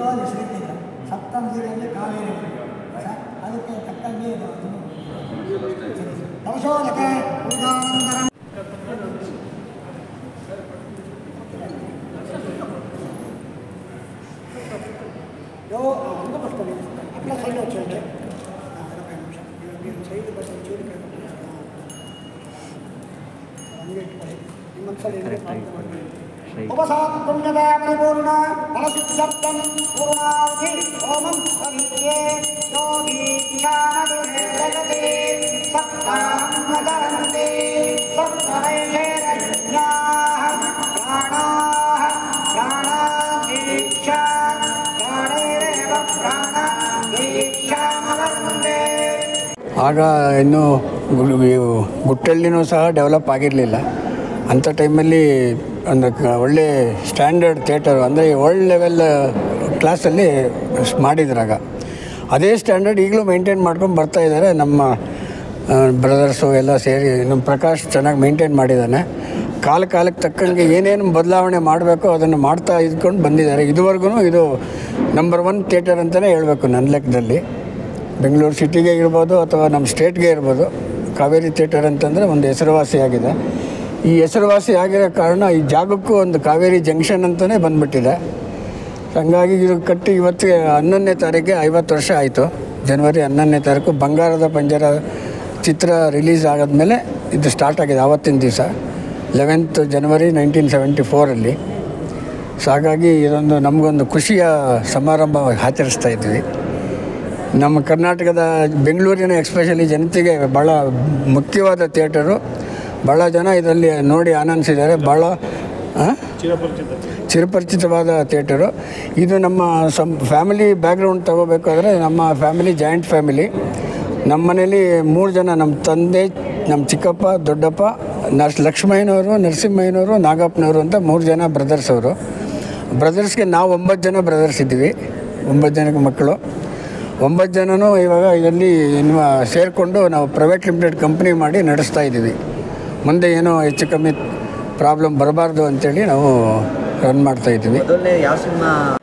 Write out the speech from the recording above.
ವಿಶೇಷವಾದ ಹೆಸರಿಟ್ಟಿಲ್ಲ ಸಪ್ತಂದಿರಲ್ಲಿ ಕಾವೇರಿ ಸ- ಅದಕ್ಕೆ ತಕ್ಕಂಗೆ ಇದು ಅದನ್ನು ನವಶೋಧಕ ಪೂಜಾನಂತರಂ యో అంత పట్టుకోండి అట్లా సైడ్ వచ్చేయండి ఇరవై నిమిషం మీరు సైడ్ బట్టి చూడు ఉపసాత్పుణ్యతా పరిపూర్ణ ఫలసిద్ధం పూర్ణావధి ఓమం ప్రవిద్యే యోగి ఈశానదురే జగతే సప్తాహంతే సప్తవైషేరజ్ఞాః ప్రాణాః ప్రాణాదీక్షా ప్రాణైరేవ ప్రాణదీక్షామవందే ಆಗ ಇನ್ನೂ ಗು- ಇವು ಗುಟ್ಟಳ್ಳಿನೂ ಸಹ ಡೆವಲಪ್ ಆಗಿರಲಿಲ್ಲ ಅಂಥ ಟೈಮಲ್ಲಿ ಒಂದು ಕ- ಒಳ್ಳೆ ಸ್ಟ್ಯಾಂಡರ್ಡ್ ಥಿಯೇಟರ್ ಅಂದರೆ ವರ್ಲ್ಡ್ ಲೆವೆಲ್ ಕ್ಲಾಸಲ್ಲಿ ಮಾಡಿದ್ರಾಗ ಅದೇ ಸ್ಟ್ಯಾಂಡರ್ಡ್ ಈಗಲೂ ಮೇಂಟೈನ್ ಮಾಡ್ಕೊಂಡು ಬರ್ತಾ ಇದ್ದಾರೆ ನಮ್ಮ ಬ್ರದರ್ಸು ಎಲ್ಲ ಸೇರಿ ನಮ್ಮ ಪ್ರಕಾಶ್ ಚೆನ್ನಾಗಿ ಮೇಂಟೈನ್ ಮಾಡಿದ್ದಾನೆ ಕಾಲ ಕಾಲಕ್ಕೆ ತಕ್ಕಂಗೆ ಏನೇನು ಬದಲಾವಣೆ ಮಾಡಬೇಕೋ ಅದನ್ನು ಮಾಡ್ತಾ ಇದ್ಕೊಂಡು ಬಂದಿದ್ದಾರೆ ಇದುವರೆಗೂ ಇದು ನಂಬರ್ ಒನ್ ಥಿಯೇಟರ್ ಅಂತಲೇ ಹೇಳಬೇಕು ನನ್ನ ಲೆಕ್ಕದಲ್ಲಿ ಬೆಂಗಳೂರು ಸಿಟಿಗೆ ಇರ್ಬೋದು ಅಥವಾ ನಮ್ಮ ಸ್ಟೇಟ್ಗೆ ಇರ್ಬೋದು ಕಾವೇರಿ ಥಿಯೇಟರ್ ಅಂತಂದರೆ ಒಂದು ಹೆಸರುವಾಸಿಯಾಗಿದೆ ಈ ಹೆಸರುವಾಸಿ ಆಗಿರೋ ಕಾರಣ ಈ ಜಾಗಕ್ಕೂ ಒಂದು ಕಾವೇರಿ ಜಂಕ್ಷನ್ ಅಂತಲೇ ಬಂದ್ಬಿಟ್ಟಿದೆ ಹಂಗಾಗಿ ಇದು ಕಟ್ಟಿ ಇವತ್ತಿಗೆ ಹನ್ನೊಂದನೇ ತಾರೀಕಿಗೆ ಐವತ್ತು ವರ್ಷ ಆಯಿತು ಜನವರಿ ಹನ್ನೊಂದನೇ ತಾರೀಕು ಬಂಗಾರದ ಪಂಜರ ಚಿತ್ರ ರಿಲೀಸ್ ಆದಮೇಲೆ ಇದು ಸ್ಟಾರ್ಟ್ ಆಗಿದೆ ಆವತ್ತಿನ ದಿವಸ ಲೆವೆಂತ್ ಜನವರಿ ನೈನ್ಟೀನ್ ಸೆವೆಂಟಿ ಫೋರಲ್ಲಿ ಸೊ ಹಾಗಾಗಿ ಇದೊಂದು ನಮಗೊಂದು ಖುಷಿಯ ಸಮಾರಂಭ ಆಚರಿಸ್ತಾ ಇದ್ವಿ ನಮ್ಮ ಕರ್ನಾಟಕದ ಬೆಂಗಳೂರಿನ ಎಕ್ಸ್ಪೆಷಲಿ ಜನತೆಗೆ ಭಾಳ ಮುಖ್ಯವಾದ ಥಿಯೇಟರು ಭಾಳ ಜನ ಇದರಲ್ಲಿ ನೋಡಿ ಆನಂದಿಸಿದ್ದಾರೆ ಭಾಳ ಆ? ಚಿರಪರಿಚಿತವಾದ ಥಿಯೇಟರು ಇದು ನಮ್ಮ ಸಮ್ ಫ್ಯಾಮಿಲಿ ಬ್ಯಾಕ್ಗ್ರೌಂಡ್ ತಗೋಬೇಕಾದ್ರೆ ನಮ್ಮ ಫ್ಯಾಮಿಲಿ ಜಾಯಿಂಟ್ ಫ್ಯಾಮಿಲಿ ನಮ್ಮ ಮನೇಲಿ ಮೂರು ಜನ ನಮ್ಮ ತಂದೆ ನಮ್ಮ ಚಿಕ್ಕಪ್ಪ ದೊಡ್ಡಪ್ಪ ನರ್ಸ್ ಲಕ್ಷ್ಮಯ್ಯನವರು ನರಸಿಂಹಯ್ಯನವರು ನಾಗಪ್ಪನವರು ಅಂತ ಮೂರು ಜನ ಬ್ರದರ್ಸ್ ಅವರು ಬ್ರದರ್ಸ್ಗೆ ನಾವು ಒಂಬತ್ತು ಜನ ಬ್ರದರ್ಸ್ ಇದ್ದೀವಿ ಒಂಬತ್ತು ಜನಕ್ಕೆ ಮಕ್ಕಳು ಒಂಬತ್ತು ಜನನೂ ಇವಾಗ ಇದರಲ್ಲಿ ಇನ್ನು ಸೇರಿಕೊಂಡು ನಾವು ಪ್ರೈವೇಟ್ ಲಿಮಿಟೆಡ್ ಕಂಪ್ನಿ ಮಾಡಿ ನಡೆಸ್ತಾ ಇದ್ದೀವಿ ಮುಂದೆ ಏನೋ ಹೆಚ್ಚು ಕಮ್ಮಿ ಪ್ರಾಬ್ಲಮ್ ಬರಬಾರ್ದು ಅಂತೇಳಿ ನಾವು ರನ್ ಮಾಡ್ತಾ ಇದ್ದೀವಿ ಮೊದಲನೇ ಯಾವ ಸಿನಿಮಾ